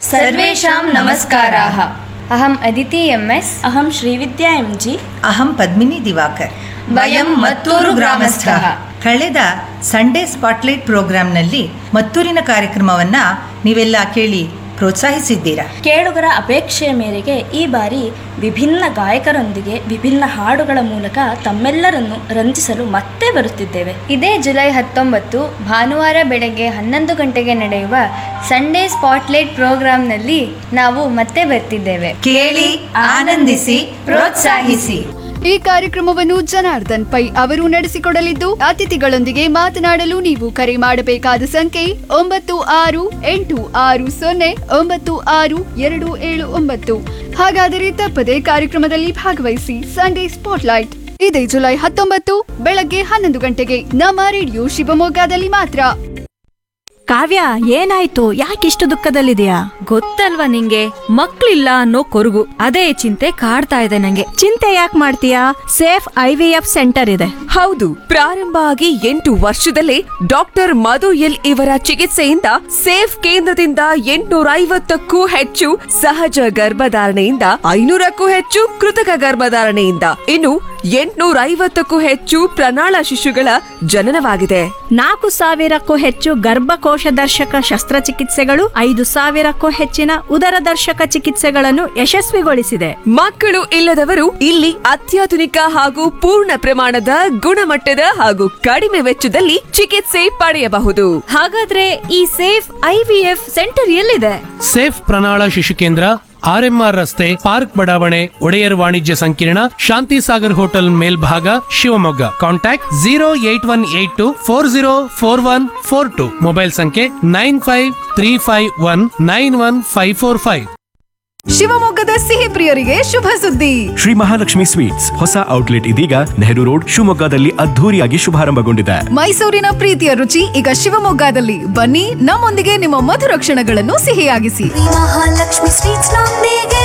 सर्वेषां नमस्काराः अहम् Aditi M S अहं श्रीविद्या एम् जि ಅಹಂ ಪದ್ಮಿನಿ ದಿವಾಕರ್ वयं मत्तूरु ग्रामस्थः ಕಳೆದ ಸಂಡೇ ಸ್ಪಾಟ್ಲೈಟ್ ಪ್ರೋಗ್ರಾಂನಲ್ಲಿ ಮತ್ತೂರಿನ ಕಾರ್ಯಕ್ರಮವನ್ನ ನೀವೆಲ್ಲ ಕೇಳಿ ಪ್ರೋತ್ಸಾಹಿಸಿದ್ದೀರಾ ಕೇಳುಗರ ಅಪೇಕ್ಷೆಯ ಮೇರೆಗೆ ಈ ಬಾರಿ ವಿಭಿನ್ನ ಗಾಯಕರೊಂದಿಗೆ ವಿಭಿನ್ನ ಹಾಡುಗಳ ಮೂಲಕ ತಮ್ಮೆಲ್ಲರನ್ನು ರಂಜಿಸಲು ಮತ್ತೆ ಬರುತ್ತಿದ್ದೇವೆ ಇದೇ ಜುಲೈ ಹತ್ತೊಂಬತ್ತು ಭಾನುವಾರ ಬೆಳಗ್ಗೆ ಹನ್ನೊಂದು ಗಂಟೆಗೆ ನಡೆಯುವ ಸಂಡೇ ಸ್ಪಾಟ್ಲೈಟ್ ಪ್ರೋಗ್ರಾಂನಲ್ಲಿ ನಾವು ಮತ್ತೆ ಬರ್ತಿದ್ದೇವೆ ಕೇಳಿ ಆನಂದಿಸಿ ಪ್ರೋತ್ಸಾಹಿಸಿ ಈ ಕಾರ್ಯಕ್ರಮವನ್ನು ಜನಾರ್ದನ್ ಪೈ ಅವರು ನಡೆಸಿಕೊಡಲಿದ್ದು ಅತಿಥಿಗಳೊಂದಿಗೆ ಮಾತನಾಡಲು ನೀವು ಕರೆ ಮಾಡಬೇಕಾದ ಸಂಖ್ಯೆ ಒಂಬತ್ತು ಆರು ಎಂಟು ಆರು ಸೊನ್ನೆ ಒಂಬತ್ತು ಆರು ಎರಡು ಏಳು ಒಂಬತ್ತು ಹಾಗಾದರೆ ತಪ್ಪದೆ ಕಾರ್ಯಕ್ರಮದಲ್ಲಿ ಭಾಗವಹಿಸಿ ಸಂಡೇ ಸ್ಪಾಟ್ಲೈಟ್ ಇದೇ ಜುಲೈ ಹತ್ತೊಂಬತ್ತು ಬೆಳಗ್ಗೆ ಹನ್ನೊಂದು ಗಂಟೆಗೆ ನಮ್ಮ ರೇಡಿಯೋ ಶಿವಮೊಗ್ಗದಲ್ಲಿ ಮಾತ್ರ ಕಾವ್ಯ ಏನಾಯ್ತು ಯಾಕಿಷ್ಟು ದುಃಖದಲ್ಲಿದೆಯಾ ಗೊತ್ತಲ್ವಾ ನಿಂಗೆ ಮಕ್ಳಿಲ್ಲ ಅನ್ನೋ ಕೊರಗು ಅದೇ ಚಿಂತೆ ಕಾಡ್ತಾ ಇದೆ ನಂಗೆ ಚಿಂತೆ ಯಾಕೆ ಮಾಡ್ತೀಯಾ safe I V F centre ಇದೆ ಹೌದು ಪ್ರಾರಂಭ ಆಗಿ ಎಂಟು ವರ್ಷದಲ್ಲೇ ಡಾಕ್ಟರ್ ಮಧು ಎಲ್ ಇವರ ಚಿಕಿತ್ಸೆಯಿಂದ ಸೇಫ್ ಕೇಂದ್ರದಿಂದ ಎಂಟುನೂರ ಐವತ್ತಕ್ಕೂ ಹೆಚ್ಚು ಸಹಜ ಗರ್ಭಧಾರಣೆಯಿಂದ ಐನೂರಕ್ಕೂ ಹೆಚ್ಚು ಕೃತಕ ಗರ್ಭಧಾರಣೆಯಿಂದ ಇನ್ನು ಎಂಟುನೂರ ಐವತ್ತಕ್ಕೂ ಹೆಚ್ಚು ಪ್ರಣಾಳ ಶಿಶುಗಳ ಜನನವಾಗಿದೆ ನಾಲ್ಕು ಸಾವಿರಕ್ಕೂ ಹೆಚ್ಚು ಗರ್ಭಕೋಶ ದರ್ಶಕ ಶಸ್ತ್ರಚಿಕಿತ್ಸೆಗಳು ಐದು ಸಾವಿರಕ್ಕೂ ಹೆಚ್ಚಿನ ಉದರ ದರ್ಶಕ ಚಿಕಿತ್ಸೆಗಳನ್ನು ಯಶಸ್ವಿಗೊಳಿಸಿದೆ ಮಕ್ಕಳು ಇಲ್ಲದವರು ಇಲ್ಲಿ ಅತ್ಯಾಧುನಿಕ ಹಾಗೂ ಪೂರ್ಣ ಪ್ರಮಾಣದ ಗುಣಮಟ್ಟದ ಹಾಗೂ ಕಡಿಮೆ ವೆಚ್ಚದಲ್ಲಿ ಚಿಕಿತ್ಸೆ ಪಡೆಯಬಹುದು ಹಾಗಾದ್ರೆ ಈ safe I V F centre ಎಲ್ಲಿದೆ ಸೇಫ್ ಪ್ರಣಾಳ ಶಿಶು ಕೇಂದ್ರ ಆರ್ಎಂಆರ್ ರಸ್ತೆ ಪಾರ್ಕ್ ಬಡಾವಣೆ ಒಡೆಯರ್ ವಾಣಿಜ್ಯ ಸಂಕೀರ್ಣ ಶಾಂತಿ ಸಾಗರ್ ಹೋಟೆಲ್ ಮೇಲ್ಭಾಗ Shivamogga contact zero eight one eight two four zero four one four two mobile ಸಂಖ್ಯೆ nine five three five one nine one five four five ಶಿವಮೊಗ್ಗದ ಸಿಹಿ ಪ್ರಿಯರಿಗೆ ಶುಭ ಸುದ್ದಿ ಶ್ರೀ ಮಹಾಲಕ್ಷ್ಮಿ ಸ್ವೀಟ್ಸ್ ಹೊಸ ಔಟ್ಲೆಟ್ ಇದೀಗ ನೆಹರು ರೋಡ್ ಶಿವಮೊಗ್ಗದಲ್ಲಿ ಅದ್ಧೂರಿಯಾಗಿ ಶುಭಾರಂಭಗೊಂಡಿದೆ ಮೈಸೂರಿನ ಪ್ರೀತಿಯ ರುಚಿ ಈಗ ಶಿವಮೊಗ್ಗದಲ್ಲಿ ಬನ್ನಿ ನಮ್ಮೊಂದಿಗೆ ನಿಮ್ಮ ಮಧುರ ಕ್ಷಣಗಳನ್ನು ಸಿಹಿಯಾಗಿಸಿ ಮಹಾಲಕ್ಷ್ಮಿ ಸ್ವೀಟ್ಸ್ ನೊಂದಿಗೆ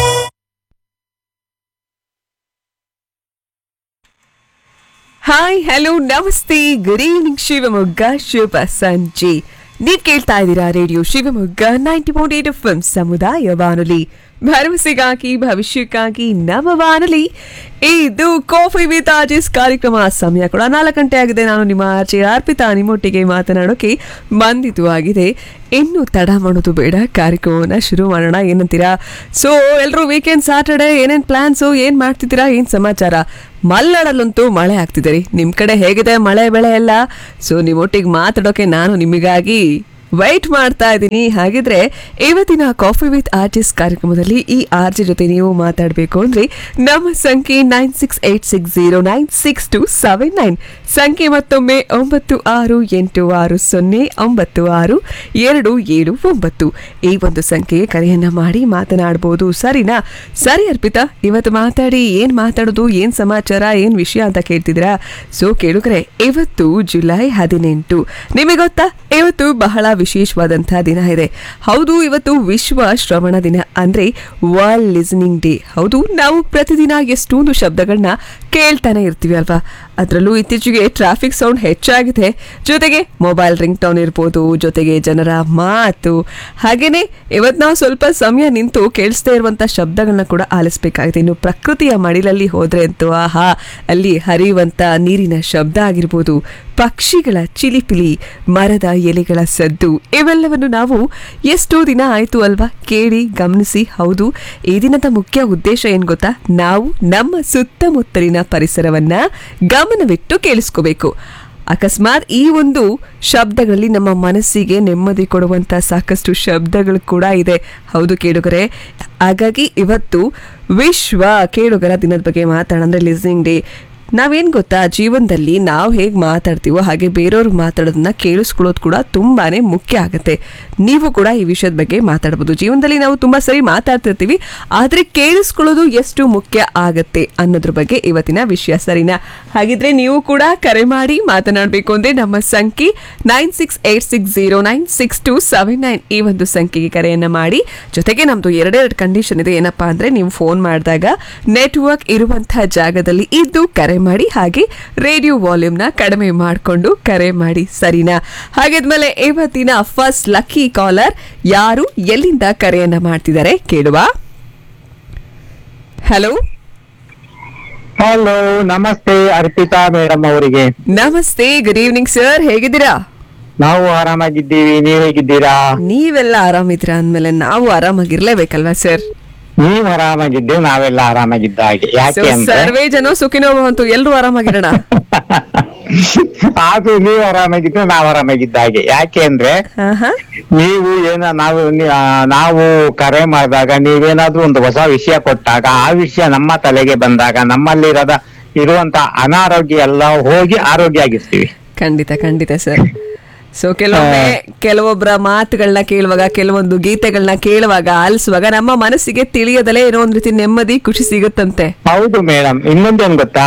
hi hello namaste good evening Shivamogga ಶುಭ ಸಂಜೆ ನೀವ್ ಕೇಳ್ತಾ ಇದ್ದೀರಾ radio Shivamogga ninety point eight F ಸಮುದಾಯ ಬಾನುಲಿ ಭರವಸೆಗಾಗಿ ಭವಿಷ್ಯಕ್ಕಾಗಿ ನವ ಬಾನುಲಿ ಇದು ಕಾಫಿ ವಿತ್ ಆರ್ಜಿಸ್ ಕಾರ್ಯಕ್ರಮ ಸಮಯ ಕೂಡ ನಾಲ್ಕು ಗಂಟೆ ಆಗಿದೆ ನಾನು ನಿಮ್ಮ ಆರ್ಜೆ ಅರ್ಪಿತಾ ನಿಮ್ಮೊಟ್ಟಿಗೆ ಮಾತನಾಡೋಕೆ ಬಂದಿತು ಆಗಿದೆ ಇನ್ನು ತಡ ಮಾಡೋದು ಬೇಡ ಕಾರ್ಯಕ್ರಮವನ್ನು ಶುರು ಮಾಡೋಣ ಏನಂತೀರಾ ಸೊ ಎಲ್ಲರೂ ವೀಕೆಂಡ್ ಸಾಟರ್ಡೆ ಏನೇನು ಪ್ಲಾನ್ಸು ಏನು ಮಾಡ್ತಿದ್ದೀರಾ ಏನು ಸಮಾಚಾರ ಮಲ್ನಾಡಲ್ಲಂತೂ ಮಳೆ ಆಗ್ತಿದೆ ರೀ ನಿಮ್ಮ ಕಡೆ ಹೇಗಿದೆ ಮಳೆ ಬೆಳೆ ಎಲ್ಲ ಸೊ ನಿಮ್ಮೊಟ್ಟಿಗೆ ಮಾತಾಡೋಕೆ ನಾನು ನಿಮಗಾಗಿ ವೈಟ್ ಮಾಡ್ತಾ ಇದ್ದೀನಿ ಹಾಗಿದ್ರೆ ಇವತ್ತಿನ ಕಾಫಿ ವಿತ್ ಆರ್ಟಿಸ್ಟ್ ಕಾರ್ಯಕ್ರಮದಲ್ಲಿ ಈ ಆರ್ಜಿ ಜೊತೆ ನೀವು ಮಾತಾಡಬೇಕು ಅಂದ್ರೆ ನಮ್ಮ ಸಂಖ್ಯೆ nine six eight six zero nine six two seven nine ಸಂಖ್ಯೆ ಮತ್ತೊಮ್ಮೆ ಒಂಬತ್ತು ಆರು ಎಂಟು ಆರು ಸೊನ್ನೆ ಒಂಬತ್ತು ಆರು ಎರಡು ಏಳು ಒಂಬತ್ತು ಈ ಒಂದು ಸಂಖ್ಯೆಗೆ ಕರೆಯನ್ನ ಮಾಡಿ ಮಾತನಾಡ್ಬೋದು ಸರಿನಾ ಸರಿ ಅರ್ಪಿತಾ ಇವತ್ತು ಮಾತಾಡಿ ಏನ್ ಮಾತಾಡೋದು ಏನ್ ಸಮಾಚಾರ ಏನ್ ವಿಷಯ ಅಂತ ಕೇಳ್ತಿದ್ದೀರಾ ಸೊ ಕೇಳುಗ್ರೆ ಇವತ್ತು ಜುಲೈ ಹದಿನೆಂಟು ನಿಮಗೆ ಗೊತ್ತಾ ಇವತ್ತು ಬಹಳ ವಿಶೇಷವಾದಂತಹ ದಿನ ಇದೆ ಹೌದು ಇವತ್ತು ವಿಶ್ವ ಶ್ರವಣ ದಿನ ಅಂದ್ರೆ ವರ್ಲ್ಡ್ ಲಿಸನಿಂಗ್ ಡೇ ಹೌದು ನಾವು ಪ್ರತಿದಿನ ಎಷ್ಟೊಂದು ಶಬ್ದಗಳನ್ನ ಕೇಳ್ತಾನೆ ಇರ್ತೀವಿ ಅಲ್ವಾ ಅದರಲ್ಲೂ ಇತ್ತೀಚೆಗೆ ಟ್ರಾಫಿಕ್ ಸೌಂಡ್ ಹೆಚ್ಚಾಗಿದೆ ಜೊತೆಗೆ ಮೊಬೈಲ್ ರಿಂಗ್ ಟೌನ್ ಇರ್ಬೋದು ಜೊತೆಗೆ ಜನರ ಮಾತು ಹಾಗೇನೆ ಇವತ್ತು ನಾವು ಸ್ವಲ್ಪ ಸಮಯ ನಿಂತು ಕೇಳಿಸ್ದೇ ಇರುವಂತ ಶಬ್ದಗಳನ್ನ ಕೂಡ ಆಲಿಸ್ಬೇಕಾಗಿದೆ ಇನ್ನು ಪ್ರಕೃತಿಯ ಮಡಿಲಲ್ಲಿ ಹೋದ್ರೆ ಅಂತೂ ಆಹಾ ಅಲ್ಲಿ ಹರಿಯುವಂತ ನೀರಿನ ಶಬ್ದ ಆಗಿರ್ಬೋದು ಪಕ್ಷಿಗಳ ಚಿಲಿಪಿಲಿ ಮರದ ಎಲೆಗಳ ಸದ್ದು ಇವೆಲ್ಲವನ್ನು ನಾವು ಎಷ್ಟೋ ದಿನ ಆಯ್ತು ಅಲ್ವಾ ಕೇಳಿ ಗಮನಿಸಿ ಹೌದು ಈ ದಿನದ ಮುಖ್ಯ ಉದ್ದೇಶ ಏನ್ ಗೊತ್ತಾ ನಾವು ನಮ್ಮ ಸುತ್ತಮುತ್ತಲಿನ ಪರಿಸರವನ್ನ ಗಮನವಿಟ್ಟು ಕೇಳಿಸ್ಕೋಬೇಕು ಅಕಸ್ಮಾತ್ ಈ ಒಂದು ಶಬ್ದಗಳಲ್ಲಿ ನಮ್ಮ ಮನಸ್ಸಿಗೆ ನೆಮ್ಮದಿ ಕೊಡುವಂತ ಸಾಕಷ್ಟು ಶಬ್ದಗಳು ಕೂಡ ಇದೆ ಹೌದು ಕೇಳುಗರೆ ಹಾಗಾಗಿ ಇವತ್ತು ವಿಶ್ವ ಕೇಳುಗರ ದಿನದ ಬಗ್ಗೆ ಮಾತಾಡೋಣ ಅಂದ್ರೆ ಲಿಸ್ನಿಂಗ್ ಡೇ ನಾವೇನ್ ಗೊತ್ತಾ ಜೀವನದಲ್ಲಿ ನಾವು ಹೇಗೆ ಮಾತಾಡ್ತೀವೋ ಹಾಗೆ ಬೇರೆಯವ್ರು ಮಾತಾಡೋದನ್ನ ಕೇಳಿಸ್ಕೊಳ್ಳೋದು ಕೂಡ ತುಂಬಾನೇ ಮುಖ್ಯ ಆಗುತ್ತೆ ನೀವು ಕೂಡ ಈ ವಿಷಯದ ಬಗ್ಗೆ ಮಾತಾಡ್ಬೋದು ಜೀವನದಲ್ಲಿ ನಾವು ತುಂಬಾ ಸರಿ ಮಾತಾಡ್ತಿರ್ತೀವಿ ಆದ್ರೆ ಕೇಳಿಸ್ಕೊಳ್ಳೋದು ಎಷ್ಟು ಮುಖ್ಯ ಆಗತ್ತೆ ಅನ್ನೋದ್ರ ಬಗ್ಗೆ ಇವತ್ತಿನ ವಿಷಯ ಸರಿನಾ ಹಾಗಿದ್ರೆ ನೀವು ಕೂಡ ಕರೆ ಮಾಡಿ ಮಾತನಾಡಬೇಕು ಅಂದ್ರೆ ನಮ್ಮ ಸಂಖ್ಯೆ nine six eight six zero nine six two seven nine ಈ ಒಂದು ಸಂಖ್ಯೆಗೆ ಕರೆಯನ್ನ ಮಾಡಿ ಜೊತೆಗೆ ನಮ್ದು ಎರಡೆರಡು ಕಂಡೀಷನ್ ಇದೆ ಏನಪ್ಪಾ ಅಂದ್ರೆ ನೀವು ಫೋನ್ ಮಾಡಿದಾಗ ನೆಟ್ವರ್ಕ್ ಇರುವಂತಹ ಜಾಗದಲ್ಲಿ ಇದ್ದು ಕರೆ ಮಾಡಿ ಹಾಗೆ ರೇಡಿಯೋ ವಾಲ್ಯೂಮ್ನ ಕಡಿಮೆ ಮಾಡಿಕೊಂಡು ಕರೆ ಮಾಡಿ ಸರಿನಾ ಹಾಗಿದ್ಮೇಲೆ ಇವತ್ತಿನ ಫಸ್ಟ್ ಲಕ್ಕಿ ಕಾಲರ್ ಯಾರು ಎಲ್ಲಿಂದ ಕರೆಯನ್ನ ಮಾಡ್ತಿದ್ದಾರೆ ಕೇಳುವ ಹಲೋ ಹಲೋ ನಮಸ್ತೆ ಅರ್ಪಿತಾ ಮೇಡಮ್ ಅವರಿಗೆ ನಮಸ್ತೆ ಗುಡ್ ಈವ್ನಿಂಗ್ ಸರ್ ಹೇಗಿದ್ದೀರಾ ನಾವು ಆರಾಮಾಗಿದ್ದೀವಿ ನೀವ್ ಹೇಗಿದ್ದೀರಾ ನೀವೆಲ್ಲ ಆರಾಮಿದ್ರ ಅಂದ್ಮೇಲೆ ನಾವು ಆರಾಮಾಗಿರ್ಲೇಬೇಕಲ್ವಾ ಸರ್ ನೀವ್ ಆರಾಮಾಗಿದ್ದೀವಿ ನಾವೆಲ್ಲ ಆರಾಮಾಗಿದ್ದ ಹಾಗೆ ಯಾಕೆ ಅಂದ್ರೆ ಸರ್ವೇ ಜನ ಸುಖಿನೋ ಭವಂತು ಎಲ್ರು ಆರಾಮಾಗಿರೋಣ ಅದು ನೀವ್ ಆರಾಮಾಗಿದ್ರೆ ನಾವ್ ಆರಾಮಾಗಿದ್ದ ಹಾಗೆ ಯಾಕೆ ಅಂದ್ರೆ ನೀವು ಏನ ನಾವು ನೀ- ಆ, ನಾವು ಕರೆ ಮಾಡಿದಾಗ ನೀವೇನಾದ್ರೂ ಒಂದು ಹೊಸ ವಿಷಯ ಕೊಟ್ಟಾಗ ಆ ವಿಷಯ ನಮ್ಮ ತಲೆಗೆ ಬಂದಾಗ ನಮ್ಮಲ್ಲಿರದ ಇರುವಂತ ಅನಾರೋಗ್ಯ ಎಲ್ಲ ಹೋಗಿ ಆರೋಗ್ಯ ಆಗಿರ್ತೀವಿ ಖಂಡಿತ ಖಂಡಿತ ಸರ್ ಸೊ ಕೆಲವೊಮ್ಮೆ ಕೆಲವೊಬ್ಬರ ಮಾತುಗಳನ್ನ ಕೇಳುವಾಗ ಕೆಲವೊಂದು ಗೀತೆಗಳನ್ನ ಕೇಳುವಾಗ ಆಲಿಸುವಾಗ ನಮ್ಮ ಮನಸ್ಸಿಗೆ ತಿಳಿಯದಲೇ ಏನೋ ಒಂದ್ ರೀತಿ ನೆಮ್ಮದಿ ಖುಷಿ ಸಿಗುತ್ತಂತೆ ಹೌದು ಮೇಡಮ್ ಇನ್ನೊಂದೇನ್ ಗೊತ್ತಾ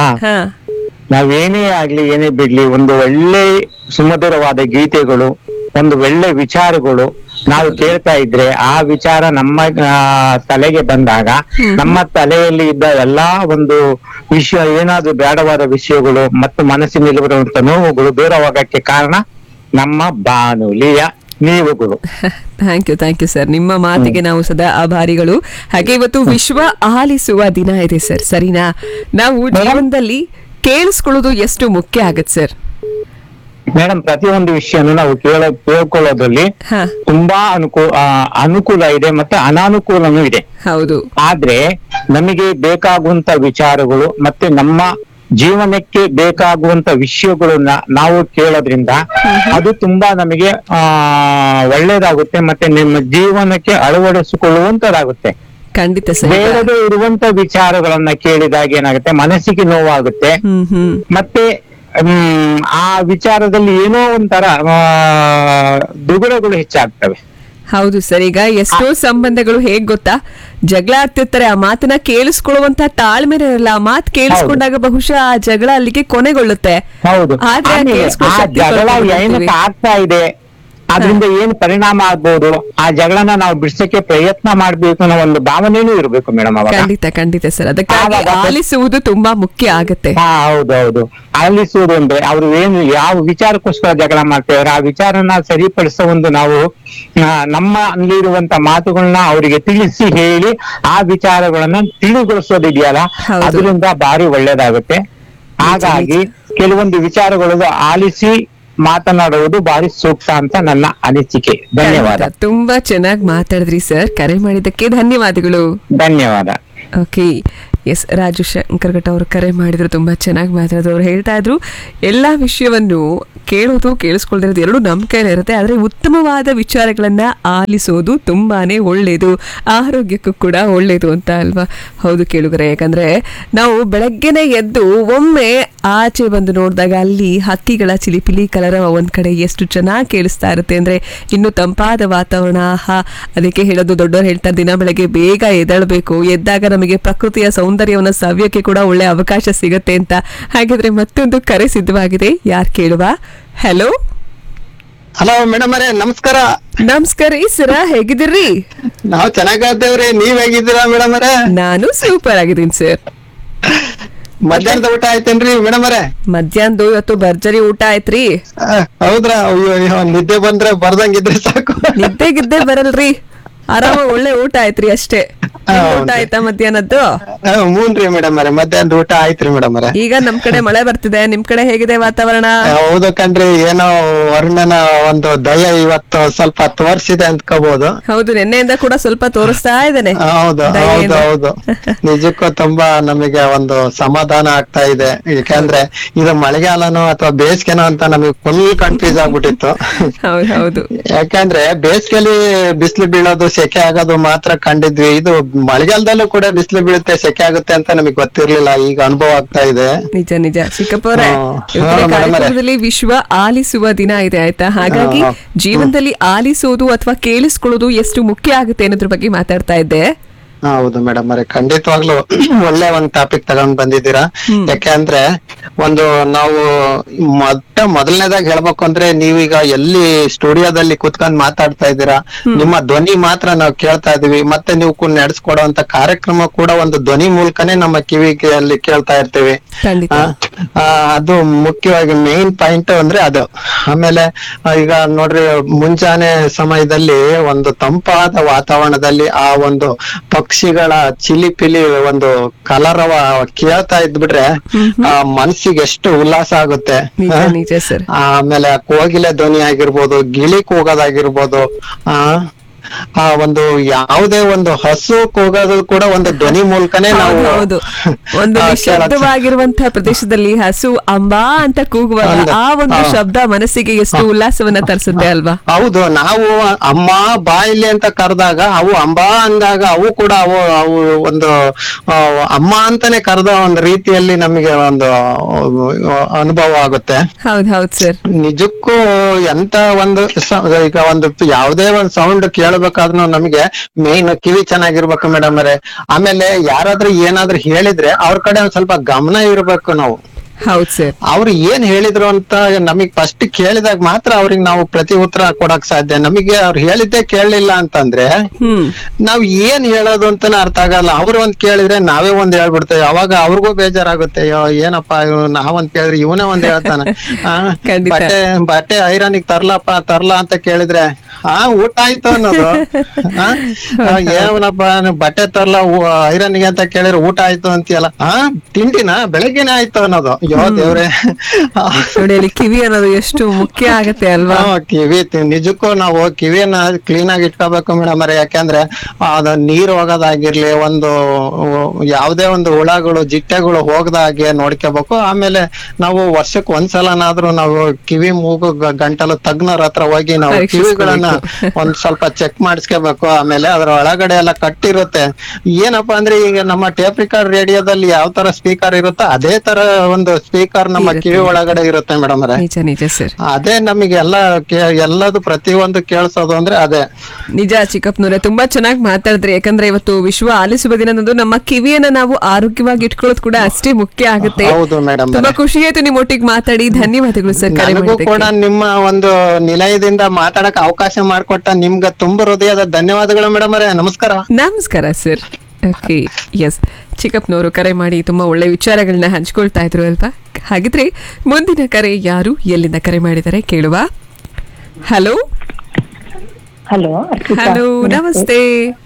ನಾವೇನೇ ಆಗ್ಲಿ ಏನೇ ಬಿಡ್ಲಿ ಒಂದು ಒಳ್ಳೆ ಸುಮಧುರವಾದ ಗೀತೆಗಳು ಒಂದು ಒಳ್ಳೆ ವಿಚಾರಗಳು ನಾವು ಕೇಳ್ತಾ ಇದ್ರೆ ಆ ವಿಚಾರ ನಮ್ಮ ಆ, ತಲೆಗೆ ಬಂದಾಗ ನಮ್ಮ ತಲೆಯಲ್ಲಿ ಇದ್ದ ಎಲ್ಲಾ ಒಂದು ವಿಷಯ ಏನಾದ್ರೂ ಬೇಡವಾದ ವಿಷಯಗಳು ಮತ್ತು ಮನಸ್ಸಿನಲ್ಲಿರುವಂತ ನೋವುಗಳು ದೂರವಾಗಕ್ಕೆ ಕಾರಣ ನಮ್ಮ ಬಾನುಲಿಯ ನೀವುಗಳು thank you thank you sir ನಿಮ್ಮ ಮಾತಿಗೆ ನಾವು ಸದಾ ಆಭಾರಿಗಳು ಹಾಗೆ ಇವತ್ತು ವಿಶ್ವ ಆಲಿಸುವ ದಿನ ಇದೆ ಸರ್ ಸರಿನಾ ನಾವು ಜೀವನದಲ್ಲಿ ಕೇಳಿಸ್ಕೊಳ್ಳೋದು ಎಷ್ಟು ಮುಖ್ಯ ಆಗತ್ತೆ ಸರ್ ಮೇಡಮ್ ಪ್ರತಿಯೊಂದು ವಿಷಯನೂ ನಾವು ಕೇಳ ಕೇಳ್ಕೊಳ್ಳೋದ್ರಲ್ಲಿ ತುಂಬಾ ಅನುಕೂಲ ಅನುಕೂಲ ಇದೆ ಮತ್ತೆ ಅನಾನುಕೂಲನೂ ಇದೆ ಹೌದು ಆದ್ರೆ ನಮಗೆ ಬೇಕಾಗುವಂತ ವಿಚಾರಗಳು ಮತ್ತೆ ನಮ್ಮ ಜೀವನಕ್ಕೆ ಬೇಕಾಗುವಂತ ವಿಷಯಗಳನ್ನ ನಾವು ಕೇಳೋದ್ರಿಂದ ಅದು ತುಂಬಾ ನಮಗೆ ಆ ಒಳ್ಳೇದಾಗುತ್ತೆ ಮತ್ತೆ ನಿಮ್ಮ ಜೀವನಕ್ಕೆ ಅಳವಡಿಸಿಕೊಳ್ಳುವಂತದಾಗುತ್ತೆ ಖಂಡಿತ ಸರ್ ಬೇಡದೇ ಇರುವಂತ ವಿಚಾರಗಳನ್ನ ಕೇಳಿದಾಗ ಏನಾಗುತ್ತೆ ಮನಸ್ಸಿಗೆ ನೋವಾಗುತ್ತೆ ಮತ್ತೆ ಹ್ಮ್ ಆ ವಿಚಾರದಲ್ಲಿ ಏನೋ ಒಂಥರ ಆ, ದುಗುಡಗಳು ಹೆಚ್ಚಾಗ್ತವೆ ಹೌದು ಸರ್ ಈಗ ಎಷ್ಟೋ ಸಂಬಂಧಗಳು ಹೇಗ್ ಗೊತ್ತಾ ಜಗಳ ಆಡ್ತಿರ್ತಾರೆ ಆ ಮಾತನ್ನ ಕೇಳಿಸ್ಕೊಳ್ಳುವಂತ ತಾಳ್ಮೆ ಇರಲ್ಲ ಆ ಮಾತು ಕೇಳಿಸ್ಕೊಂಡಾಗ ಬಹುಶಃ ಆ ಜಗಳ ಅಲ್ಲಿಗೆ ಕೊನೆಗೊಳ್ಳುತ್ತೆ ಹೌದು ಆದ್ರೆ ಆ ಆಮೇಲೆ ಕೇಳಿಸ್ಕೊಳ್ಳೋ ಆ ಶಕ್ತಿ ಜಗಳ ಕಳ್ಕೊಂಡ್ಬಿಡ್ತೀವಿ. ಏನಕ್ಕೆ ಆಗ್ತಾ ಇದೆ ಅದರಿಂದ ಏನ್ ಪರಿಣಾಮ ಆಗ್ಬಹುದು ಆ ಜಗಳನ ನಾವು ಬಿಡ್ಸಕ್ಕೆ ಪ್ರಯತ್ನ ಮಾಡ್ಬೇಕು ಅನ್ನೋ ಒಂದು ಭಾವನೆನೂ ಇರ್ಬೇಕು ಮೇಡಮ್ ಅವಾಗ ಖಂಡಿತ ಖಂಡಿತ ಸರ್ ಅದಕ್ಕಾಗಿ ಆಲಿಸುವುದು ತುಂಬಾ ಮುಖ್ಯ ಆಗತ್ತೆ ಹಾ ಹೌದೌದು ಆಲಿಸುವುದು ಅಂದ್ರೆ ಅವ್ರು ಏನು ಯಾವ ವಿಚಾರಕ್ಕೋಸ್ಕರ ಜಗಳ ಮಾಡ್ತೇವ್ರೆ ಆ ವಿಚಾರನ ಸರಿಪಡಿಸೋ ಒಂದು ನಾವು ಆ, ನಮ್ಮ ಅಲ್ಲಿರುವಂತ ಮಾತುಗಳನ್ನ ಅವರಿಗೆ ತಿಳಿಸಿ ಹೇಳಿ ಆ ವಿಚಾರಗಳನ್ನ ತಿಳಿಗೊಳಿಸೋದಿದೆಯಲ್ಲ ಅದರಿಂದ ಭಾರಿ ಒಳ್ಳೇದಾಗುತ್ತೆ ಹಾಗಾಗಿ ಕೆಲವೊಂದು ವಿಚಾರಗಳು ಆಲಿಸಿ ಮಾತನಾಡುವುದು ಭಾರಿ ಸೂಕ್ತ ಅಂತ ನನ್ನ ಅನಿಸಿಕೆ ಧನ್ಯವಾದ ಖಂಡಿತ. ತುಂಬಾ ಚೆನ್ನಾಗಿ ಮಾತಾಡಿದ್ರಿ ಸರ್ ಕರೆ ಮಾಡಿದ್ದಕ್ಕೆ ಧನ್ಯವಾದಗಳು ಧನ್ಯವಾದ ಓಕೆ ಎಸ್ ರಾಜು ಶಂಕರ್ಘಟ್ ಅವರು ಕರೆ ಮಾಡಿದ್ರು ತುಂಬಾ ಚೆನ್ನಾಗಿ ಮಾತಾಡಿದ್ರು ಅವ್ರು ಹೇಳ್ತಾ ಇದ್ರು ಎಲ್ಲಾ ವಿಷಯವನ್ನು ಕೇಳೋದು ಕೇಳಿಸ್ಕೊಳ್ದಿರೋದು ಎರಡು ನಮ್ಮ ಕೈಲೇ ಇರುತ್ತೆ ಆದರೆ ಉತ್ತಮವಾದ ವಿಚಾರಗಳನ್ನ ಆಲಿಸೋದು ತುಂಬಾನೇ ಒಳ್ಳೇದು ಆರೋಗ್ಯಕ್ಕೂ ಕೂಡ ಒಳ್ಳೇದು ಅಂತ ಅಲ್ವಾ ಹೌದು ಕೇಳುಗರೆ ಯಾಕಂದ್ರೆ ನಾವು ಬೆಳಗ್ಗೆನೆ ಎದ್ದು ಒಮ್ಮೆ ಆಚೆ ಬಂದು ನೋಡಿದಾಗ ಅಲ್ಲಿ ಹಕ್ಕಿಗಳ ಚಿಲಿಪಿಲಿ ಕಲರವ ಒಂದ್ ಕಡೆ ಎಷ್ಟು ಚೆನ್ನಾಗಿ ಕೇಳಿಸ್ತಾ ಇರುತ್ತೆ ಅಂದ್ರೆ ಇನ್ನು ತಂಪಾದ ವಾತಾವರಣ ಆಹಾ ಅದಕ್ಕೆ ಹೇಳೋದು ದೊಡ್ಡವರು ಹೇಳ್ತಾರೆ ದಿನ ಬೆಳಗ್ಗೆ ಬೇಗ ಎದ್ದೇಳಬೇಕು ಎದ್ದಾಗ ನಮಗೆ ಪ್ರಕೃತಿಯ ಸೌಂದರ್ಯವನ್ನು ಸವ್ಯಕ್ಕೆ ಕೂಡ ಒಳ್ಳೆ ಅವಕಾಶ ಸಿಗತ್ತೆ ಅಂತ ಹಾಗಿದ್ರೆ ಮತ್ತೊಂದು ಕರೆ ಸಿದ್ಧವಾಗಿದೆ ಯಾರು ಕೇಳುವ ಹಲೋ ಹಲೋ ಮೇಡಮ್ ಅವರೇ ನಮಸ್ಕಾರ ನಮಸ್ಕಾರ ಸರ ಹೇಗಿದ್ದೀರಿ ನಾವು ಚೆನ್ನಾಗಿದ್ದೇವ್ರಿ ನೀವ್ ಹೇಗಿದ್ದೀರಾ ಮೇಡಮ್ ಅವರೇ ನಾನು ಸೂಪರ್ ಆಗಿದ್ದೀನಿ ಸರ್ ಮಧ್ಯಾಹ್ನದ ಊಟ ಆಯ್ತೇನ್ರಿ ಮೇಡಮ್ ಅವರೇ ಮಧ್ಯಾಹ್ನದು ಇವತ್ತು ಭರ್ಜರಿ ಊಟ ಆಯ್ತ್ರಿ ಹೌದ್ರಾ ಅಯ್ಯೋ ಅಯ್ಯೋ, ನಿದ್ದೆ ಬಂದ್ರೆ ಬರ್ದಂಗಿದ್ರೆ ಸಾಕು ನಿದ್ದೆ ಗಿದ್ದೆ ಬರಲ್ರಿ ಆರಾಮ ಒಳ್ಳೆ ಊಟ ಆಯ್ತ್ರಿ ಅಷ್ಟೇ ನಿಮ್ ಊಟ ಆಯ್ತಾ ಮಧ್ಯಾಹ್ನದ್ದು ಹ್ಞೂನ್ರಿ ಮೇಡಮ್ ಅವರೇ ಮಧ್ಯಾಹ್ನದ ಊಟ ಆಯ್ತ್ರಿ ಮೇಡಮ್ ಅವರೇ ಈಗ ನಮ್ ಕಡೆ ಮಳೆ ಬರ್ತಿದೆ ನಿಮ್ ಕಡೆ ಹೇಗಿದೆ ವಾತಾವರಣ ಹೌದು ಕಣ್ರಿ ಏನೋ ವರ್ಣನ ಒಂದು ದಯ ಇವತ್ತು ಸ್ವಲ್ಪ ತೋರ್ಸಿದೆ ಅಂದ್ಕೋಬಹುದು ಹೌದು ನಿನ್ನೆಯಿಂದ ಕೂಡ ಸ್ವಲ್ಪ ತೋರಿಸ್ತಾ ಇದ್ದೇನೆ ಹೌದು ಹೌದು ಹೌದು ನಿಜಕ್ಕೂ ತುಂಬಾ ನಮಗೆ ಒಂದು ಸಮಾಧಾನ ಆಗ್ತಾ ಇದೆ ಯಾಕಂದ್ರೆ ಇದು ಮಳೆಗಾಲನೋ ಅಥವಾ ಬೇಸಿಗೆನೋ ಅಂತ ನಮಗೆ ಫುಲ್ ಕನ್ಫ್ಯೂಸ್ ಆಗ್ಬಿಟ್ಟಿತ್ತು ಹೌದು ಹೌದು ಯಾಕಂದ್ರೆ ಬೇಸಿಗೆಲಿ ಬಿಸಿಲು ಬೀಳೋದು ಸೆಕೆ ಆಗೋದು ಮಾತ್ರ ಕಂಡಿದ್ವಿ ಇದು ಮಳೆಗಾಲದಲ್ಲೂ ಕೂಡ ಬಿಸಿಲು ಬೀಳುತ್ತೆ ಸೆಕೆ ಆಗುತ್ತೆ ಅಂತ ನಮಗೆ ಗೊತ್ತಿರ್ಲಿಲ್ಲ ಈಗ ಅನುಭವ ಆಗ್ತಾ ಇದೆ ನಿಜ ನಿಜ ಚಿಕ್ಕಪ್ಪವ್ರೆ ಹಾ. ಇವತ್ತಿನ ಹಾ, madam ಅವ್ರೆ. ಕಾರ್ಯಕ್ರಮದಲ್ಲಿ ವಿಶ್ವ ಆಲಿಸುವ ದಿನ ಇದೆ ಆಯ್ತಾ ಹಾಗಾಗಿ ಹಾ, ಹಾ. ಜೀವನದಲ್ಲಿ ಆಲಿಸೋದು ಅಥವಾ ಕೇಳಿಸ್ಕೊಳ್ಳೋದು ಎಷ್ಟು ಮುಖ್ಯ ಆಗುತ್ತೆ ಅನ್ನೋದ್ರ ಬಗ್ಗೆ ಮಾತಾಡ್ತಾ ಇದ್ದೆ ಹೌದು ಮೇಡಮ್ ಅವರೇ ಖಂಡಿತವಾಗ್ಲು ಒಳ್ಳೆ ಒಂದ್ ಟಾಪಿಕ್ ತಗೊಂಡ್ ಬಂದಿದ್ದೀರಾ ಯಾಕೆಂದ್ರೆ ಒಂದು ನಾವು ಮೊದ್- ಮೊಟ್ಟ ಮೊದಲನೇದಾಗಿ ಹೇಳ್ಬೇಕು ಅಂದ್ರೆ ನೀವೀಗ ಎಲ್ಲಿ ಸ್ಟುಡಿಯೋದಲ್ಲಿ ಕುತ್ಕೊಂಡ್ ಮಾತಾಡ್ತಾ ಇದ್ದೀರಾ ನಿಮ್ಮ ಧ್ವನಿ ಮಾತ್ರ ನಾವು ಕೇಳ್ತಾ ಇದೀವಿ ಮತ್ತೆ ನೀವು ಕು- ನಡೆಸ್ಕೊಡುವಂತ ಕಾರ್ಯಕ್ರಮ ಕೂಡ ಒಂದು ಧ್ವನಿ ಮೂಲಕನೇ ನಮ್ಮ ಕಿವಿಗೆ ಅಲ್ಲಿ ಕೇಳ್ತಾ ಇರ್ತೀವಿ ಖಂಡಿತ ಆ, ಆ, ಅದು ಮುಖ್ಯವಾಗಿ ಮೇನ್ ಪಾಯಿಂಟ್ ಅಂದ್ರೆ ಅದು ಆಮೇಲೆ ಆ, ಈಗ ನೋಡ್ರಿ ಮುಂಜಾನೆ ಸಮಯದಲ್ಲಿ ಒಂದು ತಂಪಾದ ವಾತಾವರಣದಲ್ಲಿ ಆ ಒಂದು ಪಕ್ಷಿಗಳ ಚಿಲಿಪಿಲಿ ಒಂದು ಕಲರವ ಕೇಳ್ತಾ ಇದ್ಬಿಟ್ರೆ ಆ ಮನ್ಸಿಗೆ ಎಷ್ಟು ಉಲ್ಲಾಸ ಆಗುತ್ತೆ ನಿಜ ಆ? ನಿಜ ಸರ್ ಆಮೇಲೆ ಆ ಕೋಗಿಲೆ ಧ್ವನಿ ಆಗಿರ್ಬೋದು ಗಿಳಿ ಕೂಗೋದಾಗಿರ್ಬೋದು ಆ ಆ ಒಂದು ಯಾವುದೇ ಒಂದು ಹಸು ಕೂಗೋದು ಕೂಡ ಒಂದು ಧ್ವನಿ ಮೂಲಕನೇ ನಾವು ಹೌದು, ಹೌದು ಒಂದು ಆ, ನಿಶಬ್ದವಾಗಿರುವಂತಹ ಪ್ರದೇಶದಲ್ಲಿ ಹಸು ಅಂಬಾ ಅಂತ ಕೂಗುವಾಗ ಹೌದು. ಆ ಒಂದು ಹಾ. ಶಬ್ದ ಮನಸ್ಸಿಗೆ ಎಷ್ಟು ಉಲ್ಲಾಸವನ್ನ ತರಿಸುತ್ತೆ ಅಲ್ವಾ ಹೌದು ನಾವು ಅಮ್ಮ ಬಾಯಿಲಿ ಅಂತ ಕರೆದಾಗ ಅವು ಅಂಬಾ ಅಂದಾಗ ಅವು ಕೂಡ ಅವು ಅವು ಒಂದು ಆ, ಅಮ್ಮ ಅಂತಾನೆ ಕರೆದ ಒಂದು ರೀತಿಯಲ್ಲಿ ನಮಗೆ ಒಂದು ಆ, ಅನುಭವ ಆಗುತ್ತೆ ಹೌದ್ ಹೌದ್ ಸರ್ ನಿಜಕ್ಕೂ ಎಂತ ಒಂದು ಸ- ಈಗ ಒಂದು ಯಾವುದೇ ಒಂದು ಸೌಂಡ್ ಕೇಳಬೇಕಾದ್ರೂ ನಮಗೆ ಮೇನ್ ಕಿವಿ ಚೆನ್ನಾಗಿರ್ಬೇಕು ಮೇಡಮ್ ಅವರೇ ಆಮೇಲೆ ಯಾರಾದ್ರೂ ಏನಾದ್ರೂ ಹೇಳಿದ್ರೆ ಅವ್ರ ಕಡೆ ಒಂದ್ ಸ್ವಲ್ಪ ಗಮನ ಇರ್ಬೇಕು ನಾವು ಹೌದ್ ಸರ್ ಅವ್ರು ಏನ್ ಹೇಳಿದ್ರು ಅಂತ ನಮಗ್ ಫಸ್ಟ್ ಕೇಳಿದಾಗ ಮಾತ್ರ ಅವ್ರಿಗೆ ನಾವು ಪ್ರತಿ ಉತ್ತರ ಕೊಡಕ್ ಸಾಧ್ಯ ನಮಗೆ ಅವ್ರು ಹೇಳಿದ್ದೆ ಕೇಳಲಿಲ್ಲ ಅಂತಂದ್ರೆ ಹ್ಮ್ ನಾವ್ ಏನ್ ಹೇಳೋದು ಅಂತಾನೆ ಅರ್ಥ ಆಗಲ್ಲ ಅವ್ರು ಒಂದ್ ಕೇಳಿದ್ರೆ ನಾವೇ ಒಂದ್ ಹೇಳ್ಬಿಡ್ತೇವೆ ಅವಾಗ ಅವ್ರಿಗೂ ಬೇಜಾರಾಗುತ್ತೆ ಅಯ್ಯೋ ಏನಪ್ಪಾ ಇವ್ನು ನಾವೊಂದ್ ಕೇಳಿದ್ರೆ ಇವನೇ ಒಂದ್ ಹೇಳ್ತಾನೆ ಆ, ಖಂಡಿತ. ಬಟ್ಟೆ ಬಟ್ಟೆ ಐರನಿಗೆ ತರ್ಲಪ್ಪ ತರ್ಲಾ ಅಂತ ಕೇಳಿದ್ರೆ ಆ ಊಟ ಆಯ್ತು ಅನ್ನೋದು ಆ, ಆ, ಏನಪ್ಪ ನೀವ್ ಬಟ್ಟೆ ತರ್ಲ ಐರನ್ಗೆ ಅಂತ ಕೇಳಿದ್ರೆ ಊಟ ಆಯ್ತು ಅಂತೀಯಲ್ಲ ಆ ತಿಂಡಿನ ಬೆಳಗ್ಗೆನೆ ಆಯ್ತು ಅನ್ನೋದು ಅಯ್ಯೋ ದೇವ್ರೆ ನೋಡಿ ಅಲ್ಲಿ ಕಿವಿ ಅನ್ನೋದು ಎಷ್ಟು ಮುಖ್ಯ ಆಗತ್ತೆ ಅಲ್ವಾ ಹಾ, ಕಿವಿ ತಿ- ನಿಜಕ್ಕೂ ನಾವು ಕಿವಿಯನ್ನ ಕ್ಲೀನ್ ಆಗಿ ಇಟ್ಕೋಬೇಕು ಮೇಡಮ್ ಅವ್ರೆ ಯಾಕಂದ್ರೆ ಅದ ನೀರ್ ಹೋಗೋದಾಗಿರ್ಲಿ ಒಂದು ಯಾವುದೇ ಒಂದು ಹುಳಗಳು ಜಿಟ್ಟೆಗಳು ಹೋಗದಾಗೆ ನೋಡ್ಕೋಬೇಕು ಆಮೇಲೆ ನಾವು ವರ್ಷಕ್ಕೆ ಒಂದ್ಸಲನಾದ್ರೂ ನಾವು ಕಿವಿ ಮೂಗು ಗ- ಗಂಟಲು ತಜ್ಞರ ಹತ್ರ ಹೋಗಿ ನಾವು ಕಿವಿಗಳನ್ನ ಒಂದ್ ಸ್ವಲ್ಪ ಚೆಕ್ ಮಾಡಿಸ್ಕೋಬೇಕು ಆಮೇಲೆ ಅದ್ರ ಒಳಗಡೆ ಎಲ್ಲ ಕಟ್ಟಿರುತ್ತೆ ಏನಪ್ಪಾ ಅಂದ್ರೆ ಈಗ ನಮ್ಮ ಟೇಪ್ ರಿಕಾರ್ಡ್ ರೇಡಿಯೋದಲ್ಲಿ ಯಾವ ತರ ಸ್ಪೀಕರ್ ಇರುತ್ತೋ ಅದೇ ತರ ಒಂದು ಸ್ಪೀಕರ್ ನಮ್ಮ ಕಿವಿ ಒಳಗಡೆ ಇರುತ್ತೆ ಮೇಡಮ್ ಅವರೇ ನಿಜ ನಿಜ ಸರ್ ಅದೇ ನಮಗೆ ಎಲ್ಲ ಕೇ- ಎಲ್ಲದು ಪ್ರತಿಯೊಂದು ಕೇಳಿಸೋದು ಅಂದ್ರೆ ಅದೇ ನಿಜ ಚಿಕ್ಕಪ್ಪನವ್ರೆ ತುಂಬಾ ಚೆನ್ನಾಗಿ ಮಾತಾಡಿದ್ರಿ ಯಾಕಂದ್ರೆ ಇವತ್ತು ವಿಶ್ವ ಆಲಿಸುವ ದಿನದಂದು ನಮ್ಮ ಕಿವಿಯನ್ನ ನಾವು ಆರೋಗ್ಯವಾಗಿ ಇಟ್ಕೊಳ್ಳೋದು ಕೂಡ ಅಷ್ಟೇ ಮುಖ್ಯ ಆಗುತ್ತೆ ಹೌದು ಮೇಡಮ್ ತುಂಬಾ ಖುಷಿ ಆಯ್ತು ನಿಮ್ಮ ಒಟ್ಟಿಗೆ ಮಾತಾಡಿ ಧನ್ಯವಾದಗಳು ಸರ್ ಕರೆ ನನಗೂ ಕೂಡ ಮಾಡಿದ್ದಕ್ಕೆ ನಿಮ್ಮ ಒಂದು ನಿಲಯದಿಂದ ಮಾತಾಡಕ್ ಅವಕಾಶ ಮಾಡಿಕೊಟ್ಟ ನಿಮ್ಗೆ ತುಂಬ ಹೃದಯದ ಧನ್ಯವಾದಗಳು ಮೇಡಮ್ ಅವರೇ ನಮಸ್ಕಾರ ನಮಸ್ಕಾರ ಸರ್ ಓಕೆ ಎಸ್ ಚಿಕ್ಕಪ್ಪನವರು ಕರೆ ಮಾಡಿ ತುಂಬಾ ಒಳ್ಳೆ ವಿಚಾರಗಳನ್ನ ಹಂಚ್ಕೊಳ್ತಾ ಇದ್ರು ಅಲ್ವಾ ಹಾಗಿದ್ರೆ ಮುಂದಿನ ಕರೆ ಯಾರು ಎಲ್ಲಿಂದ ಕರೆ ಮಾಡಿದ್ದಾರೆ ಕೇಳುವ ಹಲೋ ಹಲೋ ಹಲೋ ನಮಸ್ತೆ